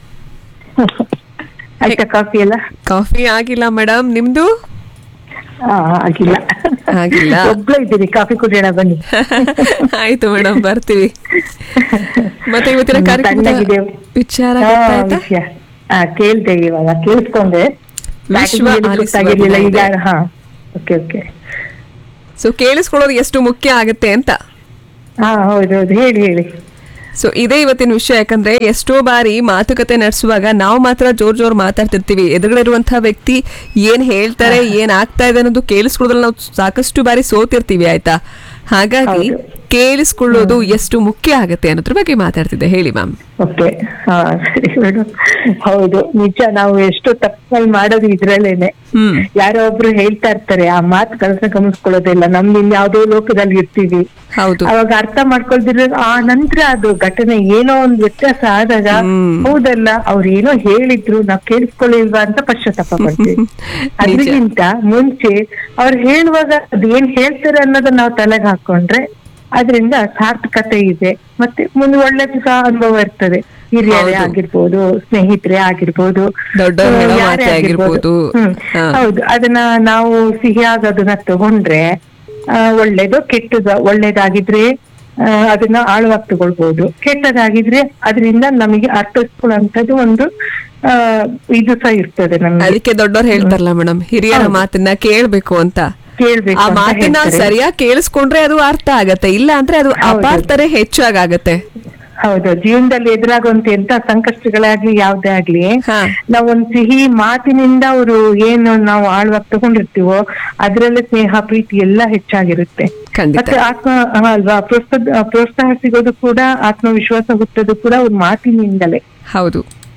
ಆಯ್ತಾ ಕಾಫಿ ಎಲ್ಲ ಕಾಫಿ ಆಗಿಲ್ಲ ಮೇಡಮ್ ನಿಮ್ದು ಆ, ಆಗಿಲ್ಲ ಆಗಿಲ್ಲ ಒಬ್ಳೆ ಇದ್ದೀನಿ ಕಾಫಿ ಕುಡಿಯೋಣ ಬನ್ನಿ ಆಯ್ತು ಮೇಡಮ್ ಬರ್ತೀವಿ ಮತ್ತೆ ಇವತ್ತಿನ ಕಾರ್ಯಕ್ರಮದ ತಣ್ಣಗಿದೆ. ವಿಚಾರ ಆ, ಗೊತ್ತಾಯ್ತಾ ವಿಷಯ ಆ, ಕೇಳ್ದೆ ಇವಾಗ ಕೇಳಿಸ್ಕೊಂಡೆ ವಿಶ್ವ Starting ಅಲ್ಲಿ ಆಲಿಸುವ ಗೊತ್ತಾಗಿರ್ಲಿಲ್ಲ ದಿನ ಈಗ ಇದೆ. ಹಾ ಓಕೆ ಓಕೆ ಸೊ ಕೇಳಿಸ್ಕೊಳ್ಳೋದು ಎಷ್ಟು ಮುಖ್ಯ ಆಗುತ್ತೆ ಅಂತ ಹಾ ಹೌದು ಹೌದು ಹೇಳಿ ಹೇಳಿ ಸೊ ಇದೇ ಇವತ್ತಿನ ವಿಷಯ ಯಾಕಂದ್ರೆ ಎಷ್ಟೋ ಬಾರಿ ಮಾತುಕತೆ ನಡೆಸುವಾಗ ನಾವು ಮಾತ್ರ ಜೋರ್ ಜೋರ್ ಮಾತಾಡ್ತಿರ್ತೀವಿ ಎದುರುಗಡೆ ಇರುವಂತಹ ವ್ಯಕ್ತಿ ಏನ್ ಹೇಳ್ತಾರೆ ಏನ್ ಆಗ್ತಾ ಇದೆ ಅನ್ನೋದು ಕೇಳಿಸ್ಕೊಳ್ಳೋದ್ರಲ್ಲಿ ನಾವು ಸಾಕಷ್ಟು ಬಾರಿ ಸೋತಿರ್ತೀವಿ ಆಯ್ತಾ ಹಾಗಾಗಿ ಕೇಳಿಸ್ಕೊಳ್ಳೋದು ಎಷ್ಟು ಮುಖ್ಯ ಆಗುತ್ತೆ ಅನ್ನೋದ್ರ ಬಗ್ಗೆ ಮಾತಾಡ್ತಿದ್ದೆ ಹೇಳಿ ಮ್ಯಾಮ್ ಓಕೆ ಹಾ ಸರಿ ಮೇಡಮ್ ಹೌದು ನಿಜ ನಾವು ಎಷ್ಟು ತಪ್ಪಲ್ ಮಾಡೋದು ಇದ್ರಲ್ಲೇನೆ ಯಾರೋ ಒಬ್ರು ಹೇಳ್ತಾ ಇರ್ತಾರೆ ಆ ಮಾತು ಕಲ್ಸ ಗಮನಿಸ್ಕೊಳ್ಳೋದಿಲ್ಲ ನಮ್ ಇನ್ ಯಾವ್ದೋ ಲೋಕದಲ್ಲಿ ಇರ್ತೀವಿ ಹೌದು ಅವಾಗ ಅರ್ಥ ಮಾಡ್ಕೊಳ್ದಿರ ಆ ನಂತರ ಅದು ಘಟನೆ ಏನೋ ಒಂದ್ ವ್ಯತ್ಯಾಸ ಆದಾಗ ಹೌದಲ್ಲ ಅವ್ರು ಏನೋ ಹೇಳಿದ್ರು ನಾವ್ ಕೇಳಿಸ್ಕೊಳ್ಳಿಲ್ವಾ ಅಂತ ಪಶ್ಚಾತ್ತಾಪ ಪಡ್ತೀವಿ ಅದ್ರಿಗಿಂತ ಮುಂಚೆ ಅವ್ರು ಹೇಳುವಾಗ ಅದ್ ಏನ್ ಹೇಳ್ತಾರೆ ಅನ್ನೋದನ್ನ ನಾವು ತಲೆಗೆ ಹಾಕೊಂಡ್ರೆ ಅದರಿಂದ ಸಾರ್ಥಕತೆ ಇದೆ ಮತ್ತೆ ಮುಂದೆ ಒಳ್ಳೇದು ಸಹ ಅನುಭವ ಇರ್ತದೆ ಹಿರಿಯರೇ ಹೌದು. ಆಗಿರ್ಬೋದು ಸ್ನೇಹಿತರೇ ಆಗಿರ್ಬೋದು ದೊಡ್ಡವ್ರು ಹೇಳೋ ಯಾರೇ ಮಾತೇ ಆಗಿರ್ಬೋದು. ಹ್ಮ್. ಹಾ. ಹೌದು ಅದನ್ನ ನಾವು ಸಿಹಿಯಾಗದನ್ನ ತಗೊಂಡ್ರೆ ಆ, ಒಳ್ಳೇದು ಕೆಟ್ಟದ ಒಳ್ಳೇದಾಗಿದ್ರೆ ಆ, ಅದನ್ನ ಆಳವಾಗಿ ತಗೊಳ್ಬಹುದು ಕೆಟ್ಟದಾಗಿದ್ರೆ ಅದರಿಂದ ನಮಗೆ ಅರ್ಥೈಸ್ಕೊಳ್ಳುವಂತದ್ದು ಒಂದು ಆ, ಇದು ಸಹ ಇರ್ತದೆ ನಮ್ಗೆ ಅದಕ್ಕೆ ದೊಡ್ಡವ್ರು ಹೇಳ್ತಾರಲ್ಲ ಮೇಡಮ್ ಹಿರಿಯರ ಮಾತನ್ನ ಕೇಳ್ಬೇಕು ಅಂತ ಕೇಳ್ಬೇಕು ಆ ಅಂತ ಮಾತನ್ನ ಹೇಳ್ತಾರೆ. ಸರಿಯಾಗಿ ಕೇಳಿಸ್ಕೊಂಡ್ರೆ ಅದು ಅರ್ಥ ಆಗತ್ತೆ ಇಲ್ಲ ಅಂದ್ರೆ ಅದು ಅಪಾರ್ಥನೆ ಹೆಚ್ಚಾಗತ್ತೆ ಹೌದು ಜೀವನದಲ್ಲಿ ಎದುರಾಗುವಂತ ಎಂತ ಸಂಕಷ್ಟಗಳಾಗ್ಲಿ ಯಾವ್ದೇ ಆಗ್ಲಿ ನಾವೊಂದ್ ಸಿಹಿ ಮಾತಿನಿಂದ ಅವರು ಏನು ನಾವು ಆಳ್ವಾಗಿ ತಗೊಂಡಿರ್ತೀವೋ ಅದ್ರಲ್ಲೇ ಸ್ನೇಹ ಪ್ರೀತಿ ಎಲ್ಲ ಹೆಚ್ಚಾಗಿರುತ್ತೆ ಮತ್ತೆ ಆತ್ಮ ಹ, ಅಲ್ವಾ ಪ್ರೋತ್ಸಾಹ ಪ್ರೋತ್ಸಾಹ ಸಿಗೋದು ಕೂಡ ಆತ್ಮವಿಶ್ವಾಸ ಹುಟ್ಟೋದು ಕೂಡ ಅವ್ರ ಮಾತಿನಿಂದಲೇ ಹೌದು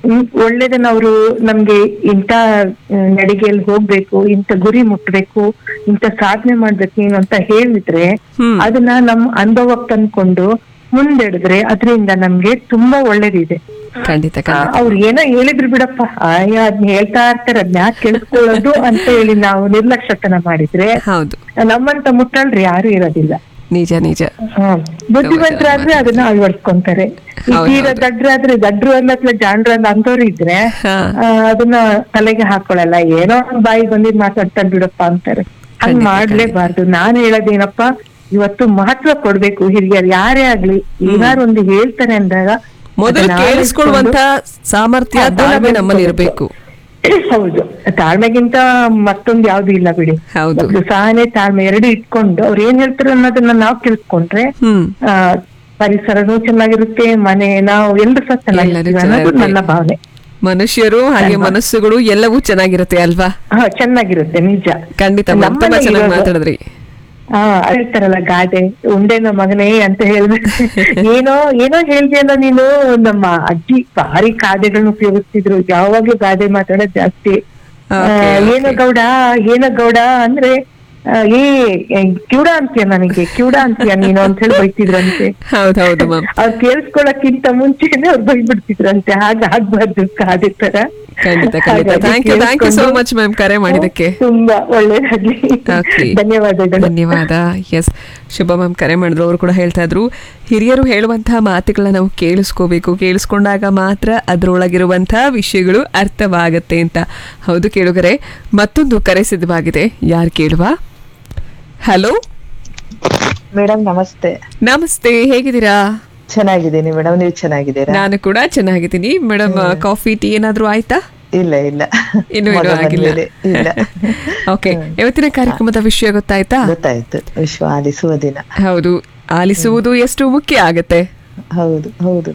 ಹ್ಮ್, ಒಳ್ಳೇದನ್ನ ಅವರು ನಮ್ಗೆ ಇಂಥ ಆ, ನಡಿಗೆಯಲ್ಲಿ ಹೋಗ್ಬೇಕು ಇಂಥ ಗುರಿ ಮುಟ್ಬೇಕು ಇಂಥ ಸಾಧನೆ ಮಾಡ್ಬೇಕು ನೀನು ಅಂತ ಹೇಳಿದ್ರೆ ಅದನ್ನ ನಮ್ ಅನುಭವಕ್ಕೆ ತಂದ್ಕೊಂಡು ಮುಂದೆಡಿದ್ರೆ ಅದರಿಂದ ನಮ್ಗೆ ತುಂಬಾ ಒಳ್ಳೇದಿದೆ ಖಂಡಿತ ಆ, ಅವ್ರು ಏನೋ ಹೇಳಿದ್ರು ಬಿಡಪ್ಪ ಆಯಾ ಅದ್ನ ಹೇಳ್ತಾ ಇರ್ತಾರೆ ಅದ್ನ ಯಾಕೆ ಕೇಳಿಸ್ಕೊಳ್ಳೋದು ಅಂತ ಹೇಳಿ ನಾವು ನಿರ್ಲಕ್ಷ್ಯತನ ಮಾಡಿದ್ರೆ ಹೌದು ನಮ್ಮಂತ ಮುಟ್ಟಲ್ರಿ ಯಾರು ಇರೋದಿಲ್ಲ ನಿಜ ನಿಜ ಹ್ಮ್. ಬುದ್ಧಿವಂತರಾದ್ರೆ ಅದನ್ನ ಅಳವಡಿಸ್ಕೊಂತಾರೆ ಈ ಹೌದು, ತೀರಾ ದಡ್ರಾದ್ರೆ ದಡ್ರು ಅನ್ನತ್ಲ ಜಾಣ್ರು ಅನ್ನೋ ಅಂತವ್ರು ಇದ್ರೆ ಆ, ಅದನ್ನ ತಲೆಗೆ ಹಾಕೊಳಲ್ಲ ಏನೋ ಒಂದ್ ಬಾಯಿ ಬಂದಿದ್ ಮಾತಾಡ್ತಾರೆ ಬಿಡಪ್ಪ ಅಂತಾರೆ ಹಂಗ್ ಮಾಡ್ಲೇಬಾರ್ದು ನಾನ್ ಹೇಳೋದೇನಪ್ಪ ಇವತ್ತು ಮಹತ್ವ ಕೊಡ್ಬೇಕು ಹಿರಿಯರು ಯಾರೇ ಆಗ್ಲಿ ಏನಾರು ಒಂದು ಹೇಳ್ತಾರೆ ಅಂದಾಗ ಮೊದಲು ಅದನ್ನ ಕೇಳಿಸ್ಕೊಳ್ಳುವಂತ ಆಲಿಸ್ಕೊಂಡು ಸಾಮರ್ಥ್ಯ ಅದನ್ನ ತಾಳ್ಮೆ ನಮ್ಮಲ್ಲಿ ಬೆಳ್ಸ್ಕೊಬೇಕು. ಇರಬೇಕು ಹೌದು ತಾಳ್ಮೆಗಿಂತ ಮತ್ತೊಂದು ಯಾವ್ದು ಇಲ್ಲ ಬಿಡಿ ಮೊದ್ಲು ಸಹನೆ ತಾಳ್ಮೆ ಎರಡು ಇಟ್ಕೊಂಡು ಅವ್ರು ಏನ್ ಹೇಳ್ತಾರೆ ಅನ್ನೋದನ್ನ ನಾವ್ ತಿಳ್ಕೊಂಡ್ರೆ ಆ ಪರಿಸರನೂ ಚೆನ್ನಾಗಿರುತ್ತೆ ಮನೆ ನಾವು ಎಲ್ರು ಸಹ ಚೆನ್ನಾಗಿರ್ತೀವಿ ಅನ್ನೋದು ನನ್ನ ಭಾವನೆ ಮನುಷ್ಯರು ಹಾಗೆ ಮನಸ್ಸುಗಳು ಎಲ್ಲವೂ ಚೆನ್ನಾಗಿರುತ್ತೆ ಅಲ್ವಾ ಹಾ ಚೆನ್ನಾಗಿರುತ್ತೆ ನಿಜ ಖಂಡಿತ ಮ್ಯಾಮ್, ತುಂಬಾ ನಮ್ಮನೆ ಚೆನ್ನಾಗಿ ಇರೋದು- ಮಾತಾಡಿದ್ರಿ ಹಾ ಹೇಳ್ತಾರಲ್ಲ ಗಾದೆ ಉಂಡೆನ ಮಗನೇ ಅಂತ ಹೇಳಿದ್ರೆ ಏನೋ ಏನೋ ಹೇಳ್ದೆಯಲ್ಲ ನೀನು ನಮ್ಮ ಅಜ್ಜಿ ಭಾರಿ ಗಾದೆಗಳನ್ನ ಉಪಯೋಗಿಸ್ತಿದ್ರು ಯಾವಾಗ್ಲೂ ಗಾದೆ ಮಾತಾಡೋದ್ ಜಾಸ್ತಿ ಆ, ಏನೋ ಗೌಡ ಏನೋ ಗೌಡ ಅಂದ್ರೆ ಆ, ಏ ಏ, ಕಿವುಡ ಅಂತೀಯ ನನಗೆ ಕಿವುಡ ಅಂತೀಯ ನೀನು ಅಂತ ಹೇಳಿ ಬೈತಿದ್ರಂತೆ ಹೌದೌದು ಮ್ಯಾಮ್ ಅವ್ರು ಕೇಳಿಸ್ಕೊಳಕ್ಕಿಂತ ಮುಂಚೆನೆ ಅವ್ರು ಬೈಬಿಡ್ತಿದ್ರಂತೆ ಹಾಗ ಆಗ್ಬಾರ್ದು ಗಾದೆ ತರ ಖಂಡಿತ ಖಂಡಿತ ಹಾಗಾಗಿ thank you thank you so ಕೇಳಿಸ್ಕೊಂಡು- ಮಚ್ ಮ್ಯಾಮ್ ಕರೆ ಮಾಡಿದಕ್ಕೆ ತುಂಬಾ ಒಳ್ಳೇದಾಗ್ಲಿ Okay. ಧನ್ಯವಾದಗಳು ಧನ್ಯವಾದ ಎಸ್ ಶುಭ ಮ್ಯಾಮ್ ಕರೆ ಮಾಡಿದ್ರು ಅವರು ಕೂಡ ಹೇಳ್ತಾ ಇದ್ರು ಹಿರಿಯರು ಹೇಳುವಂತಹ ಮಾತುಗಳನ್ನ ನಾವು ಕೇಳಿಸ್ಕೋಬೇಕು ಕೇಳಿಸ್ಕೊಂಡಾಗ ಮಾತ್ರ ಅದರೊಳಗಿರುವಂತಹ ವಿಷಯಗಳು ಅರ್ಥವಾಗತ್ತೆ ಅಂತ ಹೌದು ಕೇಳುಗರೆ ಮತ್ತೊಂದು ಕರೆ ಸಿದ್ಧವಾಗಿದೆ ಯಾರು ಕೇಳುವ ಹಲೋ ಮೇಡಮ್ ನಮಸ್ತೆ ನಮಸ್ತೆ ಹೇಗಿದ್ದೀರಾ ಚೆನ್ನಾಗಿದ್ದೀನಿ ಮೇಡಮ್ ನೀವು ಚೆನ್ನಾಗಿದ್ದೀರಾ ನಾನು ಕೂಡ ಚೆನ್ನಾಗಿದ್ದೀನಿ ಮೇಡಮ್ ಕಾಫಿ ಟೀ ಏನಾದ್ರೂ ಆಯ್ತಾ ಇಲ್ಲ ಇಲ್ಲ ಇನ್ನು ಮಗ ಏನೂ ಆಗಿಲ್ಲ ಬಂದ್ಮೇಲೆ ಇಲ್ಲ ಓಕೆ ಇವತ್ತಿನ ಕಾರ್ಯಕ್ರಮದ ವಿಷಯ ಗೊತ್ತಾಯ್ತಾ ಗೊತ್ತಾಯ್ತು ವಿಶ್ವ ಆಲಿಸುವ ದಿನ ಹೌದು ಆಲಿಸುವುದು ಎಷ್ಟು ಮುಖ್ಯ ಆಗತ್ತೆ ಹೌದು ಹೌದು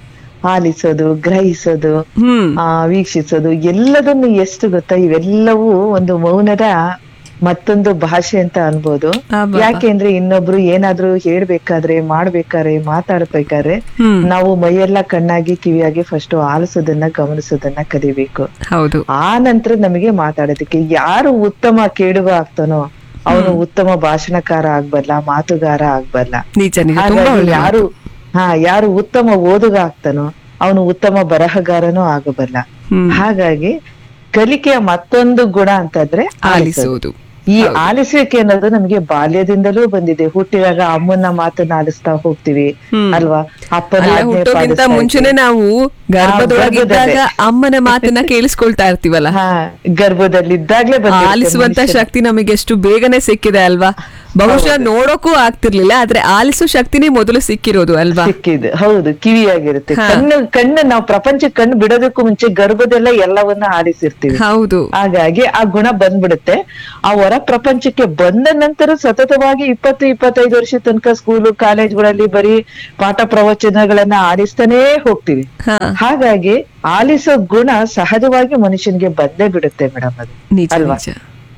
ಆಲಿಸೋದು ಗ್ರಹಿಸೋದು ಆ ವೀಕ್ಷಿಸೋದು ಎಲ್ಲದನ್ನು ಎಷ್ಟು ಗೊತ್ತಾ ಇವೆಲ್ಲವೂ ಒಂದು ಮೌನದ ಮತ್ತೊಂದು ಭಾಷೆ ಅಂತ ಅನ್ಬೋದು ಯಾಕೆಂದ್ರೆ ಇನ್ನೊಬ್ರು ಏನಾದ್ರೂ ಹೇಳ್ಬೇಕಾದ್ರೆ ಮಾಡ್ಬೇಕಾದ್ರೆ ಮಾತಾಡ್ಬೇಕಾದ್ರೆ ನಾವು ಮೈಯೆಲ್ಲ ಕಣ್ಣಾಗಿ ಕಿವಿಯಾಗಿ ಫಸ್ಟ್ ಆಲಿಸೋದನ್ನ ಗಮನಿಸೋದನ್ನ ಕಲಿಬೇಕು ಹೌದು ಆ ನಂತರ ನಮಗೆ ಮಾತಾಡೋದಕ್ಕೆ ಯಾರು ಉತ್ತಮ ಕೇಳುವ ಆಗ್ತಾನೋ ಅವನು ಉತ್ತಮ ಭಾಷಣಕಾರ ಆಗ್ಬಲ್ಲ ಮಾತುಗಾರ ಆಗ್ಬಲ್ಲ ನಿಜ ನಿಜ ತುಂಬಾ ಹಾಗಾಗಿ ಒಳ್ಳೆ ಯಾರು ಹಾ ಯಾರು ಉತ್ತಮ ಓದುಗ ಆಗ್ತಾನೋ ಅವನು ಉತ್ತಮ ಬರಹಗಾರನೂ ಆಗಬಲ್ಲ ಹಾಗಾಗಿ ಕಲಿಕೆಯ ಮತ್ತೊಂದು ಗುಣ ಅಂತಂದ್ರೆ ಆಲಿಸುವುದು. ಈ ಆಲಿಸುವಿಕೆ ಅನ್ನೋದು ನಮಗೆ ಬಾಲ್ಯದಿಂದಲೂ ಬಂದಿದೆ ಹುಟ್ಟಿದಾಗ ಅಮ್ಮನ ಮಾತನ್ನ ಆಲಿಸ್ತಾ ಹೋಗ್ತೀವಿ ಅಲ್ವಾ ಅಪ್ಪನ ಅಲ್ಲ, ಆಜ್ಞೆ ಹುಟ್ಟೋಕ್ಕಿಂತ ಪಾಲಿಸ್ತಾ ಮುಂಚೆನೆ ಇರ್ತೀವಿ. ನಾವು ಗರ್ಭದೊಳಗಿದ್ದಾಗ ಗರ್ಭದಲ್ಲೇ. ಅಮ್ಮನ ಮಾತನ್ನ ಕೇಳಿಸ್ಕೊಳ್ತಾ ಇರ್ತೀವಲ್ಲ ಗರ್ಭದಲ್ಲಿದ್ದಾಗ್ಲೇ ಬಂದಿರುತ್ತೆ ಆಲಿಸುವಂತ ಮನುಷ್ಯನಿಗೆ. ಶಕ್ತಿ ನಮಗೆ ಎಷ್ಟು ಬೇಗನೆ ಸಿಕ್ಕಿದೆ ಅಲ್ವಾ ಬಹುಶಃ ನೋಡೋಕ್ಕೂ ಆಗ್ತಿರ್ಲಿಲ್ಲ ಆದ್ರೆ ಆಲಿಸೋ ಶಕ್ತಿನೇ ಮೊದಲು ಸಿಕ್ಕಿರೋದು ಅಲ್ವಾ ಸಿಕ್ಕಿದೆ ಹೌದು ಕಿವಿಯಾಗಿರುತ್ತೆ ಹಾ. ಕಣ್ಣು ಕಣ್ಣು ನಾವು ಪ್ರಪಂಚ ಕಣ್ಣು ಬಿಡೋದಕ್ಕೂ ಮುಂಚೆ ಗರ್ಭದಲ್ಲೇ ಎಲ್ಲವನ್ನ ಆಲಿಸಿರ್ತೀವಿ ಹೌದು ಹಾಗಾಗಿ ಆ ಗುಣ ಬಂದ್ಬಿಡುತ್ತೆ ಆ ಹೊರ ಪ್ರಪಂಚಕ್ಕೆ ಬಂದ ನಂತರ ಸತತವಾಗಿ ಇಪ್ಪತ್ತು ಇಪ್ಪತ್ತೈದು ವರ್ಷ ತನಕ ಸ್ಕೂಲು ಕಾಲೇಜ್ಗಳಲ್ಲಿ ಬರೀ ಪಾಠ ಪ್ರವಚನಗಳನ್ನ ಆಲಿಸ್ತಾನೇ ಹೋಗ್ತೀವಿ ಹಾಗಾಗಿ ಆಲಿಸೋ ಗುಣ ಸಹಜವಾಗಿ ಮನುಷ್ಯನಿಗೆ ಬಂದೇ ಬಿಡುತ್ತೆ ಮೇಡಮ್ ಅದು ನಿಜ ಅಲ್ವಾ ನಿಜ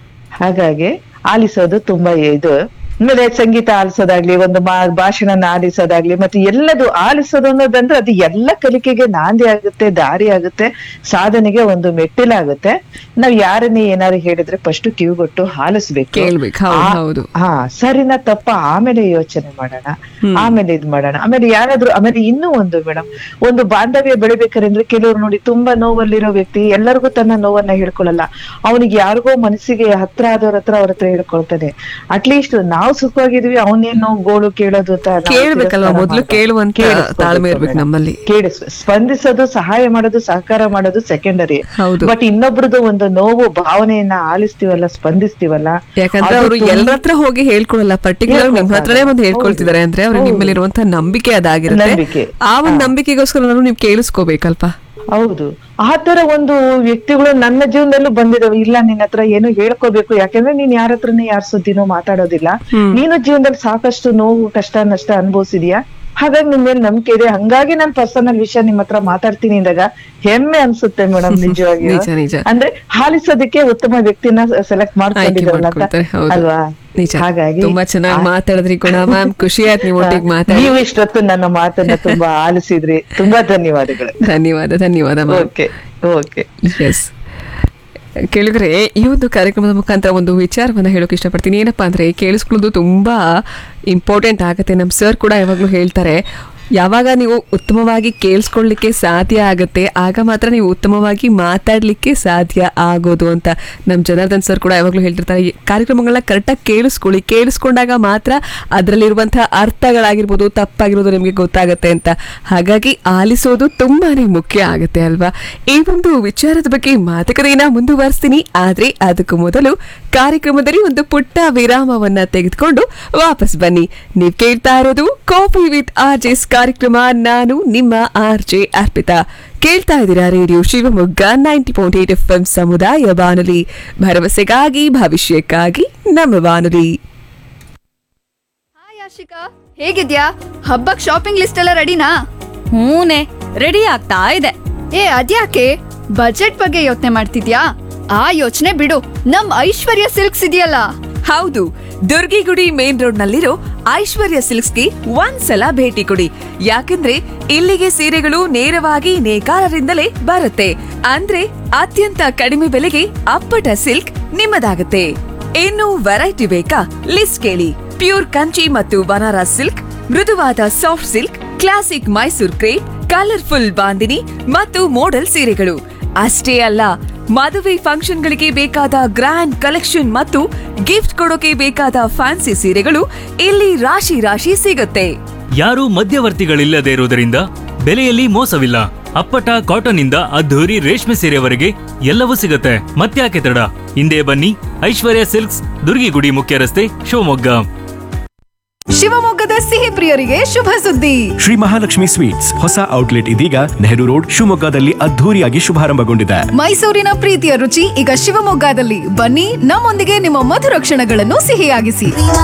ಹಾಗಾಗಿ ಆಲಿಸೋದು ತುಂಬಾ ಇದು ಆಮೇಲೆ ಸಂಗೀತ ಆಲಿಸೋದಾಗ್ಲಿ ಒಂದು ಮಾ- ಭಾಷಣನ ಆಲಿಸೋದಾಗ್ಲಿ ಮತ್ತೆ ಎಲ್ಲದು ಆಲಿಸೋದು ಅನ್ನೋದಂದ್ರೆ ಅದು ಎಲ್ಲ ಕಲಿಕೆಗೆ ನಾಂದಿ ಆಗುತ್ತೆ ದಾರಿ ಆಗುತ್ತೆ ಸಾಧನೆಗೆ ಒಂದು ಮೆಟ್ಟಿಲಾಗುತ್ತೆ ನಾವ್ ಯಾರನ್ನೇ ಏನಾರು ಹೇಳಿದ್ರೆ ಫಸ್ಟ್ ಕಿವಿಗೊಟ್ಟು ಆಲಿಸ್ಬೇಕು ಕೇಳ್ಬೇಕು, ಹೌದು, ಆ- ಹೌದು. ಹಾ ಸರಿನಾ ತಪ್ಪ ಆಮೇಲೆ ಯೋಚನೆ ಮಾಡೋಣ ಆಮೇಲೆ ಇದ್ ಮಾಡೋಣ ಆಮೇಲೆ ಯಾರಾದ್ರೂ ಆಮೇಲೆ ಇನ್ನೂ ಒಂದು ಮೇಡಮ್ ಒಂದು ಬಾಂಧವ್ಯ ಬೆಳಿಬೇಕಾದ್ರೆ ಕೆಲವ್ರು ನೋಡಿ ತುಂಬಾ ನೋವಲ್ಲಿರೋ ವ್ಯಕ್ತಿ ಎಲ್ಲರಿಗೂ ತನ್ನ ನೋವನ್ನ ಹೇಳ್ಕೊಳಲ್ಲ ಅವನಿಗೆ ಯಾರಿಗೋ ಮನಸ್ಸಿಗೆ ಹತ್ರ ಆದವ್ರ ಹತ್ರ ಅವ್ರ ಹತ್ರ ಹೇಳ್ಕೊಳ್ತಾನೆ ಅಟ್ಲೀಸ್ಟ್ ನಾವು ಸುಖವಾಗಿದ್ವಿ ಅವನೇನೋ ಗೋಳು ಕೇಳೋದು ಅಂತ ನಾವು ಕೇಳ್ಬೇಕಲ್ವಾ ತಿರಸ್ಕಾರ ಮೊದ್ಲು ಮಾಡ್ಬಾರ್ದು. ಕೇಳುವಂತ ಕೇಳಿಸ್ಕೊಬೇಕು ತಾಳ್ಮೆ ಇರ್ಬೇಕು ಮೇಡಮ್. ನಮ್ಮಲ್ಲಿ ಕೇಳಿಸ್ ಸ್ಪಂದಿಸೋದು ಸಹಾಯ ಮಾಡೋದು ಸಹಕಾರ ಮಾಡೋದು ಸೆಕೆಂಡರಿ ಹೌದು. ಬಟ್ ಇನ್ನೊಬ್ರದ್ದು ಒಂದು ನೋವು ಭಾವನೆಯನ್ನ ಆಲಿಸ್ತೀವಲ್ಲ ಸ್ಪಂದಿಸ್ತೀವಲ್ಲ ಯಾಕಂದ್ರೆ ಅದು ಅವರು ತುಂಬ- ಎಲ್ಲರ ಹತ್ರ ಹೋಗಿ ಹೇಳ್ಕೊಳಲ್ಲ ಪರ್ಟಿಕ್ಯುಲರ್ ನಿಮ್ ಹತ್ರನೇ ಬಂದು ಹೇಳ್ಕೊಳ್ತಿದ್ದಾರೆ ಅಂದ್ರೆ ಅವ್ರಿಗೆ ನಿಮ್ಮಲ್ಲಿರುವಂತ ನಂಬಿಕೆ ಅದಾಗಿರುತ್ತೆ ನಂಬಿಕೆ. ಆ ಒಂದು ನಂಬಿಕೆಗೋಸ್ಕರ ನಾನು ನೀವು ಕೇಳಿಸ್ಕೋಬೇಕಲ್ವಾ ಹೌದು ಆ ತರ ಒಂದು ವ್ಯಕ್ತಿಗಳು ನನ್ನ ಜೀವನದಲ್ಲೂ ಬಂದಿದಾವೆ ಇಲ್ಲ ನಿನ್ನ ಹತ್ರ ಏನು ಹೇಳ್ಕೋಬೇಕು ಯಾಕಂದ್ರೆ ನೀನ್ ಯಾರ ಹತ್ರನೇ ಯಾರ ಸುದ್ದಿನೋ ಮಾತಾಡೋದಿಲ್ಲ ನೀನು ಜೀವನದಲ್ಲಿ ಸಾಕಷ್ಟು ನೋವು ಕಷ್ಟ ನಷ್ಟ ಅನುಭವಿಸಿದ್ಯಾ ಹಾಗಾಗಿ ನಿಮ್ ಮೇಲೆ ನಂಬಿಕೆ ಇದೆ ಹಂಗಾಗಿ ನಾನ್ ಪರ್ಸನಲ್ ವಿಷಯ ನಿಮ್ ಹತ್ರ ಮಾತಾಡ್ತೀನಿ ಅಂದಾಗ ಹೆಮ್ಮೆ ಅನ್ಸುತ್ತೆ ಮೇಡಮ್ ನಿಜವಾಗಿ ನಿಜ, ನಿಜ. ಅಂದ್ರೆ ಹಾಲಿಸೋದಕ್ಕೆ ಉತ್ತಮ ವ್ಯಕ್ತಿನ ಸೆಲೆಕ್ಟ್ ಮಾಡ್ಕೊಂಡಿದ್ದಾರಲ್ಲ ಅಂತ ಮಾಡ್ಕೊಳ್ತಾರೆ, ಹೌದು. ಅಲ್ವಾ ನಿಜ ಹಾಗಾಗಿ ತುಂಬಾ ಚೆನ್ನಾಗಿ ಮಾತಾಡಿದ್ರಿ ಕೂಡ ಮ್ಯಾಮ್ ಖುಷಿ ಆಯ್ತು ನೀವು ಒಟ್ಟಿಗೆ ಮಾತಾಡಿ ನೀವು ಇಷ್ಟೊತ್ತು ನನ್ನ ಮಾತನ್ನ ತುಂಬಾ ಆಲಿಸಿದ್ರಿ ತುಂಬಾ ಧನ್ಯವಾದಗಳು ಧನ್ಯವಾದ ಧನ್ಯವಾದ ಮ್ಯಾಮ್ ಓಕೆ ಓಕೆ ಎಸ್ ಕೇಳಿದ್ರೆ ಈ ಒಂದು ಕಾರ್ಯಕ್ರಮದ ಮುಖಾಂತರ ಒಂದು ವಿಚಾರವನ್ನ ಹೇಳೋಕೆ ಇಷ್ಟಪಡ್ತೀನಿ ಏನಪ್ಪಾ ಅಂದ್ರೆ ಕೇಳಿಸ್ಕೊಳ್ಳೋದು ತುಂಬಾ ಇಂಪಾರ್ಟೆಂಟ್ ಆಗುತ್ತೆ ನಮ್ಮ ಸರ್ ಕೂಡ ಯಾವಾಗಲೂ ಹೇಳ್ತಾರೆ ಯಾವಾಗ ನೀವು ಉತ್ತಮವಾಗಿ ಕೇಳಿಸ್ಕೊಳ್ಳಿಕ್ಕೆ ಸಾಧ್ಯ ಆಗುತ್ತೆ ಆಗ ಮಾತ್ರ ನೀವು ಉತ್ತಮವಾಗಿ ಮಾತಾಡಲಿಕ್ಕೆ ಸಾಧ್ಯ ಆಗೋದು ಅಂತ ನಮ್ಮ ಜನಾರ್ದನ್ ಸರ್ ಕೂಡ ಯಾವಾಗಲೂ ಹೇಳ್ತಿರ್ತಾರೆ ಈ ಕಾರ್ಯಕ್ರಮಗಳನ್ನ ಕರೆಕ್ಟಾಗಿ ಕೇಳಿಸ್ಕೊಳ್ಳಿ ಕೇಳಿಸ್ಕೊಂಡಾಗ ಮಾತ್ರ ಅದರಲ್ಲಿರುವಂತಹ ಅರ್ಥಗಳಾಗಿರ್ಬೋದು ತಪ್ಪಾಗಿರೋದು ನಿಮಗೆ ಗೊತ್ತಾಗುತ್ತೆ ಅಂತ ಹಾಗಾಗಿ ಆಲಿಸೋದು ತುಂಬಾನೇ ಮುಖ್ಯ ಆಗುತ್ತೆ ಅಲ್ವಾ ಈ ಒಂದು ವಿಚಾರದ ಬಗ್ಗೆ ಮಾತುಕತೆಯನ್ನ ಮುಂದುವರಿಸ್ತೀನಿ ಆದ್ರೆ ಅದಕ್ಕೂ ಮೊದಲು ಕಾರ್ಯಕ್ರಮದಲ್ಲಿ ಒಂದು ಪುಟ್ಟ ವಿರಾಮವನ್ನ ತೆಗೆದುಕೊಂಡು ವಾಪಸ್ ಬನ್ನಿ ನೀವ್ ಕೇಳ್ತಾ ಇರೋದು ಕಾಫಿ ವಿತ್ ಆರ್ ಜೆಸ್ ಕಾರ್ಯಕ್ರಮ ನಾನು ನಿಮ್ಮ ಆರ್ ಜೆ ಅರ್ಪಿತಾ ಕೇಳ್ತಾ ಇದ್ದೀರಾ radio Shivamogga ninety point eight F M ಸಮುದಾಯ ಬಾನುಲಿ ಭರವಸೆಗಾಗಿ ಭವಿಷ್ಯಕ್ಕಾಗಿ ನಮ್ಮ ಬಾನುಲಿ ಯಾಶಿಕಾ ಹೇಗಿದ್ಯಾ ಹಬ್ಬಕ್ ಶಾಪಿಂಗ್ ಲಿಸ್ಟ್ ಎಲ್ಲ ರೆಡಿನಾ ಹೂನೆ ರೆಡಿ ಆಗ್ತಾ ಇದೆ ಏ ಅದ್ಯಾಕೆ ಬಜೆಟ್ ಬಗ್ಗೆ ಯೋಚನೆ ಮಾಡ್ತಿದ್ಯಾ ಆ ಯೋಚನೆ ಬಿಡು ನಮ್ ಐಶ್ವರ್ಯ ಸಿಲ್ಕ್ಸ್ ಇದೆಯಲ್ಲ ಹೌದು ದುರ್ಗಿಗುಡಿ ಮೇನ್ ರೋಡ್ ನಲ್ಲಿರೋ ಐಶ್ವರ್ಯ ಸಿಲ್ಕ್ಸ್ಗೆ ಒಂದ್ಸಲ ಭೇಟಿ ಕೊಡಿ ಯಾಕಂದ್ರೆ ಇಲ್ಲಿಗೆ ಸೀರೆಗಳು ನೇರವಾಗಿ ನೇಕಾರರಿಂದಲೇ ಬರುತ್ತೆ ಅಂದ್ರೆ ಅತ್ಯಂತ ಕಡಿಮೆ ಬೆಲೆಗೆ ಅಪ್ಪಟ ಸಿಲ್ಕ್ ನಿಮ್ಮದಾಗುತ್ತೆ ಇನ್ನು ವೆರೈಟಿ ಬೇಕಾ ಲಿಸ್ಟ್ ಕೇಳಿ ಪ್ಯೂರ್ ಕಂಚಿ ಮತ್ತು ಬನಾರಸ್ ಸಿಲ್ಕ್ ಮೃದುವಾದ soft silk classic Mysore crepe colourful bandhani ಮತ್ತು ಮೋಡಲ್ ಸೀರೆಗಳು ಅಷ್ಟೇ ಅಲ್ಲ ಮದುವೆ ಫಂಕ್ಷನ್ಗಳಿಗೆ ಬೇಕಾದ ಗ್ರ್ಯಾಂಡ್ ಕಲೆಕ್ಷನ್ ಮತ್ತು ಗಿಫ್ಟ್ ಕೊಡೋಕೆ ಬೇಕಾದ ಫ್ಯಾನ್ಸಿ ಸೀರೆಗಳು ಇಲ್ಲಿ ರಾಶಿ ರಾಶಿ ಸಿಗುತ್ತೆ ಯಾರೂ ಮಧ್ಯವರ್ತಿಗಳಿಲ್ಲದೆ ಇರುವುದರಿಂದ ಬೆಲೆಯಲ್ಲಿ ಮೋಸವಿಲ್ಲ ಅಪ್ಪಟ ಕಾಟನ್ ಇಂದ ಅದ್ಧೂರಿ ರೇಷ್ಮೆ ಸೀರೆವರೆಗೆ ಎಲ್ಲವೂ ಸಿಗುತ್ತೆ ಮತ್ತ್ಯಾಕೆ ತಡ ಹಿಂದೆ ಬನ್ನಿ ಐಶ್ವರ್ಯ ಸಿಲ್ಕ್ಸ್ ದುರ್ಗಿಗುಡಿ ಮುಖ್ಯ ರಸ್ತೆ ಶಿವಮೊಗ್ಗ ಶಿವಮೊಗ್ಗದ ಸಿಹಿ ಪ್ರಿಯರಿಗೆ ಶುಭ ಸುದ್ದಿ ಶ್ರೀ ಮಹಾಲಕ್ಷ್ಮಿ ಸ್ವೀಟ್ಸ್ ಹೊಸ ಔಟ್ಲೆಟ್ ಇದೀಗ ನೆಹರು ರೋಡ್ ಶಿವಮೊಗ್ಗದಲ್ಲಿ ಅದ್ಧೂರಿಯಾಗಿ ಶುಭಾರಂಭಗೊಂಡಿದೆ ಮೈಸೂರಿನ ಪ್ರೀತಿಯ ರುಚಿ ಈಗ ಶಿವಮೊಗ್ಗದಲ್ಲಿ ಬನ್ನಿ ನಮ್ಮೊಂದಿಗೆ ನಿಮ್ಮ ಮಧುರ ಕ್ಷಣಗಳನ್ನು ಸಿಹಿಯಾಗಿಸಿ